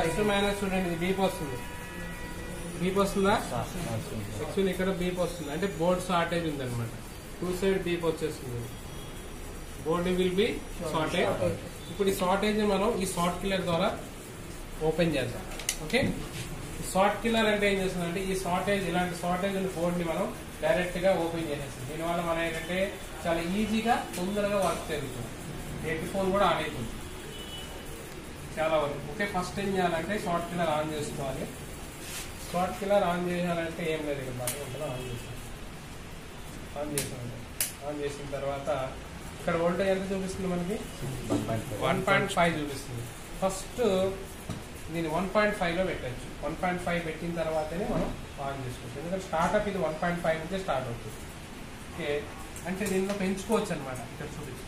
Plus minus చూడండి ఇది beep వస్తుంది బీప్ వస్తుందా యాక్చువల్లీ ఇక్కడ బీప్ వస్తుంది అంటే బోర్డ్ షార్టేజ్ ఉంది అనమాట టూ సైడ్ బీప్ వచ్చేస్తుంది బోర్డ్ విల్ బి షార్టేజ్ ఇప్పుడు ఈ షార్టేజ్ మనం ఈ షార్ట్ కిల్లర్ ద్వారా ఓపెన్ చేద్దాం ఓకే షార్ట్ కిల్లర్ అంటే ఏం చేస్తుందంటే ఈ షార్టేజ్ ఇలాంటి షార్టేజ్ ఉన్న బోర్డ్ ని మనం డైరెక్ట్ గా ఓపెన్ చేసేస్తాం దీనివల్ల మనం ఏంటంటే చాలా ఈజీగా తొందరగా వర్క్ జరుగుతుంది హెడ్ ఫోన్ కూడా ఆన్ అవుతుంది చాలా వరకు ఓకే ఫస్ట్ ఏం చేయాలంటే షార్ట్ కిల్లర్ ఆన్ చేసుకోవాలి షార్ట్ కిల్లర్ ఆన్ చేయాలంటే ఏం లేదు ఇక్కడ బాగా ఉంటుందో ఆన్ చేసాం ఆన్ చేసాం ఆన్ చేసిన తర్వాత ఇక్కడ వోల్టేజ్ ఎంత చూపిస్తుంది మనకి వన్ పాయింట్ ఫైవ్ చూపిస్తుంది ఫస్ట్ దీన్ని వన్ పాయింట్ ఫైవ్లో పెట్టచ్చు వన్ పాయింట్ ఫైవ్ పెట్టిన తర్వాతనే మనం ఆన్ చేసుకోవచ్చు ఎందుకంటే స్టార్ట్అప్ ఇది వన్ పాయింట్ ఫైవ్ నుంచే స్టార్ట్ అవుతుంది ఓకే అంటే దీనిలో పెంచుకోవచ్చు అనమాట ఇక్కడ చూపించి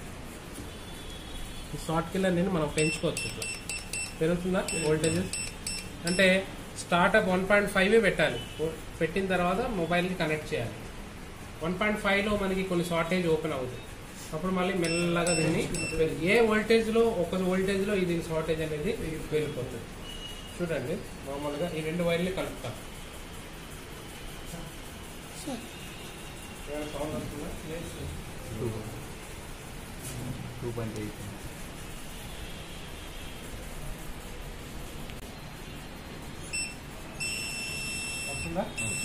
ఈ షార్ట్ కిల్లర్ నేను మనం పెంచుకోవచ్చు ఇట్లా పెరుగుతుందా వోల్టేజ్ అంటే స్టార్ట్అప్ వన్ పాయింట్ ఫైవే పెట్టాలి పెట్టిన తర్వాత మొబైల్కి కనెక్ట్ చేయాలి వన్ పాయింట్ ఫైవ్లో మనకి కొన్ని షార్టేజ్ ఓపెన్ అవుతుంది అప్పుడు మళ్ళీ మెల్లగా దీన్ని ఏ వోల్టేజ్లో ఒక వోల్టేజ్లో ఇది షార్టేజ్ అనేది వెళ్ళిపోతుంది చూడండి మామూలుగా ఈ రెండు వైర్లు కలుపుతాం ఏమైనా సౌండ్ వస్తుందా టూ పాయింట్ ఎయిట్ వస్తుందా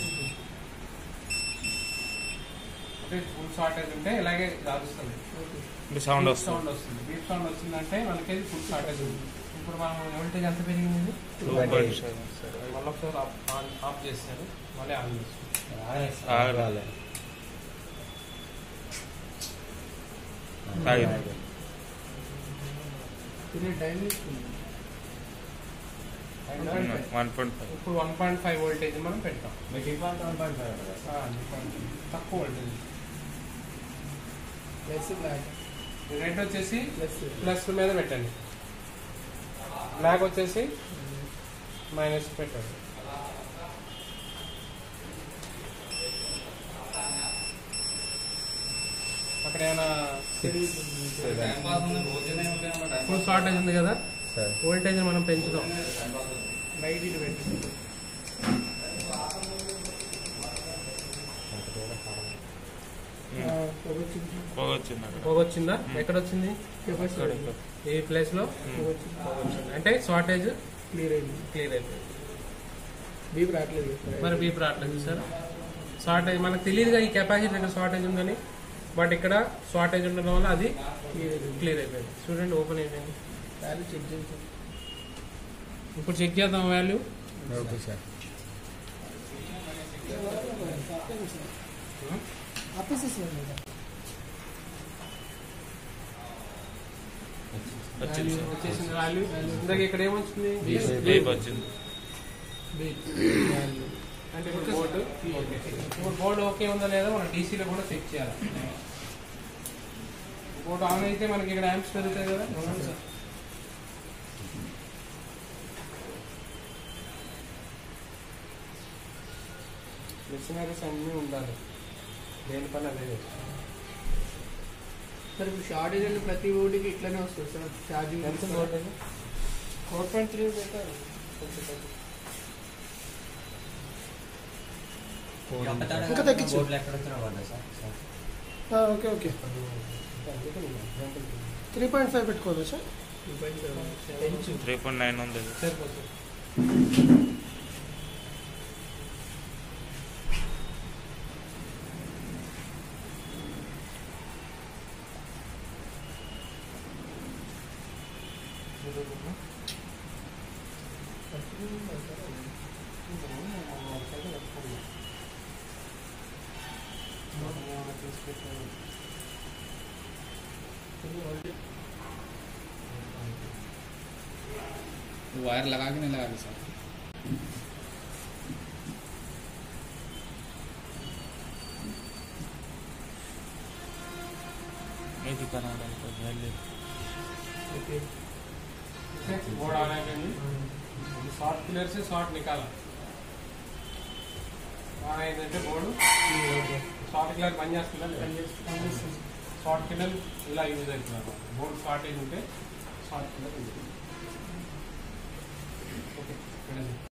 అంటే ఫుల్ షార్టేజ్ ఉంటే ఇలాగే రాజుస్తుంది సౌండ్ బీప్ వస్తుంది సౌండ్ వస్తుంది బీప్ సౌండ్ వచ్చిందంటే మనకి ఫుల్ షార్టేజ్ ఉంది ఇప్పుడు మనం వోల్టేజ్ ఎంత పెరిగింది మళ్ళీ ఒకసారి ఆఫ్ ఆన్- ఆఫ్ చేస్తారు మళ్ళీ ఆన్ చేస్తారు ఆగరాలే. ఆగింది. వన్ పాయింట్ ఫైవ్ ఇప్పుడు వన్ పాయింట్ ఫైవ్ వోల్టేజ్ మనం పెడతాం మీ డిఫాల్ట్ వన్ పాయింట్ ఫైవ్ కదా ఆ, different. తక్కువ వోల్టేజ్ రెడ్ వచ్చేసి ప్లస్ మీద పెట్టండి బ్లాక్ వచ్చేసి మైనస్ పెట్టండి అక్కడ ఏమైనా ఫుల్ షార్టేజ్ ఉంది కదా సార్ వోల్టేజ్ మనం పెంచుదాం లైట్ ఇటు పెట్టి పొగ వచ్చింది అక్కడ పొగ వచ్చిందా ఎక్కడ వచ్చింది ఈ ప్లేస్ లో పొగ వచ్చింది అంటే షార్టేజ్ క్లియర్ అయింది క్లియర్ అయిపోయింది బీప్ రావట్లేదు మరి బీప్ రావట్లేదు సార్ షార్టేజ్ మనకు తెలియదుగా ఈ కెపాసిటీ దగ్గర షార్టేజ్ ఉందని బట్ ఇక్కడ షార్టేజ్ ఉండడం వల్ల అది క్లియర్ అయింది క్లియర్ అయిపోయింది చూడండి ఓపెన్ అయిపోయింది వాల్యూ చెక్ చేసాం ఇప్పుడు చెక్ చేద్దాం వాల్యూ ఓకే సార్ వచ్చింది సార్ వచ్చేసింది వాల్యూ ఇందాక ఇక్కడ ఏమొచ్చింది బీప్ వచ్చింది అంటే ఇప్పుడు బోర్డు ఓకే ఇప్పుడు బోర్డు ఓకే ఉందా లేదా మనం డీసీలో కూడా చెక్ చేయాలి బోర్డు ఆన్ అయితే మనకి ఇక్కడ యాంప్స్ పెరుగుతాయి కదా మిషనరీస్ అన్నీ ఉండాలి దేని పని అదే చేస్తాం. సార్ ఇప్పుడు షార్టేజ్ అంటే ప్రతి ఓడికి ఇట్లానే వస్తుంది సార్ ఛార్జింగ్ ఎంత వోల్టేజ్ ఫోర్ పాయింట్ త్రీ పెట్టారు ఇంకా తగ్గించు. బోర్డులు ఎక్కడ వచ్చినా పడ్డా sir okay okay three point five పెట్టుకోదా సార్ త్రీ పాయింట్ నైన్ ఉంది సరిపోతుంది वायर लगा के नहीं लगा के सर नहीं दिखाना हमको पहले बोर्ड आना चाहिए शॉर्ट क्लियर से शॉर्ट निकाला ఆన్ అయిందంటే బోర్డు షార్ట్ కిల్లర్ పని చేస్తుందా షార్ట్ కిల్లర్ ఇలా యూజ్ అవుతున్నారు బోర్డు షార్టేజ్ ఉంటే షార్ట్ కిల్లర్ యూజ్ అవుతుంది ఓకే